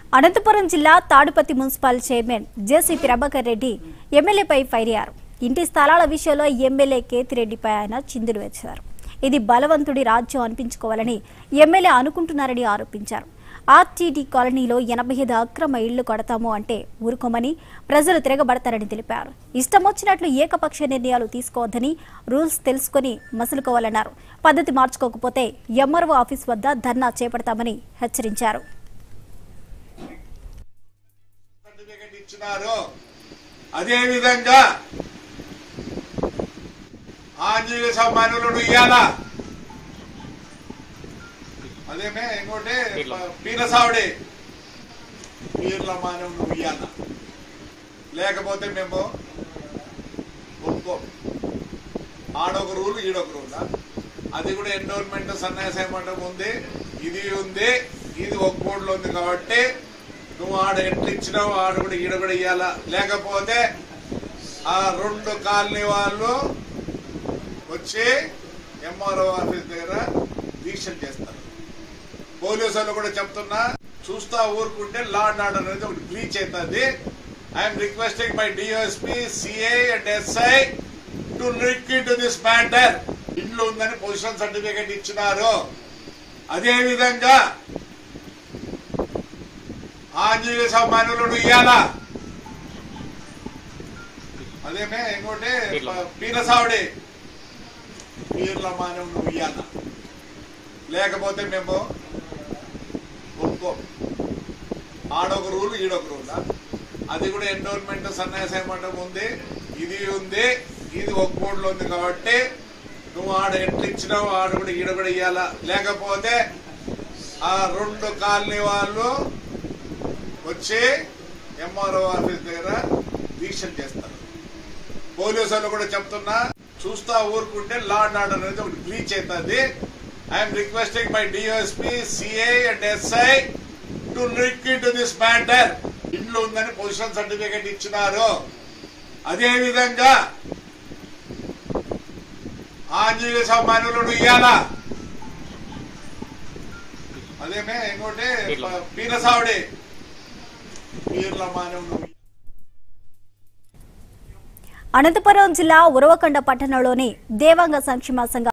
అనంతపురం జిల్లా Tadipatri municipal chairman JC Prabhakar Reddy ఎమ్మెల్యేపై fire అయ్యారు ఇంటి స్థలాల విషయంలో ఎమ్మెల్యే కేతిరెడ్డిపై ఆయన చిందులు వేశారు ఇది బలవంతుడి రాజ్యం అనిపించుకోవాలని ఎమ్మెల్యే అనుకుంటున్నారని ఆరోపించారు ఆర్టీడీ కాలనీలో ఎనభై ఐదు అక్రమ ఇళ్లు కడతాము అంటే ఊరుకోమని ప్రజలు తిరగబడతారని తెలిపారు ఇష్టం వచ్చినట్లు ఏకపక్ష నిర్ణయాలు తీసుకోవద్దని రూల్స్ తెలుసుకొని మసులుకోవాలన్నారు పద్ధతి మార్చుకోకపోతే ఎంఆర్ఓ ఆఫీస్ వద్ద ధర్నా చేపడతామని హెచ్చరించారు సర్టిఫికెట్ ఇచ్చినారు అదే విధంగా ఆంజనేయ సామాన్యులను ఇయ్యాలా అదేమే ఇంకోటి పీనసావుడి పీర్ల మానవులు ఇయ్యాల లేకపోతే మేము ఒప్పుకో ఆడొక రూల్ ఈడొక రూల్ అది కూడా ఎండోర్మెంట్ సన్యాసం మండపం ఉంది ఇది ఉంది ఇది ఒక బోర్డులో ఉంది కాబట్టి నువ్వు ఆడ ఎట్లు ఇచ్చినావు ఆడ కూడా ఈడ కూడా ఇయ్యాలా లేకపోతే ఆ రెండు కాలనీ వాళ్ళు వచ్చి ఎంఆర్ఓ ఆఫీస్ దగ్గర దీక్షలు చేస్తారు పోలీసు వాళ్ళు కూడా చెప్తున్నా చూస్తా ఊరుకుంటే లా అండ్ ఆర్డర్ అనేది ఒకటి బ్రీచ్ అవుతుంది I'm requesting my DSP CI and SI to look into this matter ఇంట్లో ఉందని పొజిషన్ సర్టిఫికేట్ ఇచ్చినారు అదే విధంగా ఆంజనేయ సామాన్యులను ఇయ్యాలా అదేమే ఇంకోటి పీనసావుడి పీర్ల మానవులు ఇయ్యాల లేకపోతే మేము ఒప్పుకో ఆడొక రూల్ ఈడొక రూల్ అది కూడా ఎండోర్మెంట్ సన్యాసం మండపం ఉంది ఇది ఉంది ఇది ఒక బోర్డులో ఉంది కాబట్టి నువ్వు ఆడ ఎట్లు ఇచ్చినావు ఆడ కూడా ఈడ కూడా ఇయ్యాలా లేకపోతే ఆ రెండు కాలనీ వాళ్ళు వచ్చి ఎంఆర్ఓ ఆఫీస్ దగ్గర దీక్షలు చేస్తారు పోలీసు వాళ్ళు కూడా చెప్తున్నా చూస్తా ఊరుకుంటే లా అండ్ ఆర్డర్ అనేది ఒకటి బ్రీచ్ అవుతుంది I'm requesting my DSP CI and SI to look into this matter ఇంట్లో ఉందని పొజిషన్ సర్టిఫికేట్ ఇచ్చినారు అదే విధంగా ఆంజనేయ సామాన్యులను ఇయ్యాలా అదేమే ఇంకోటి పీనసావుడి పీర్ల మానవులు అనంతపురం జిల్లా ఉరవకొండ పట్టణంలోని దేవాంగ సంక్షేమ సంఘ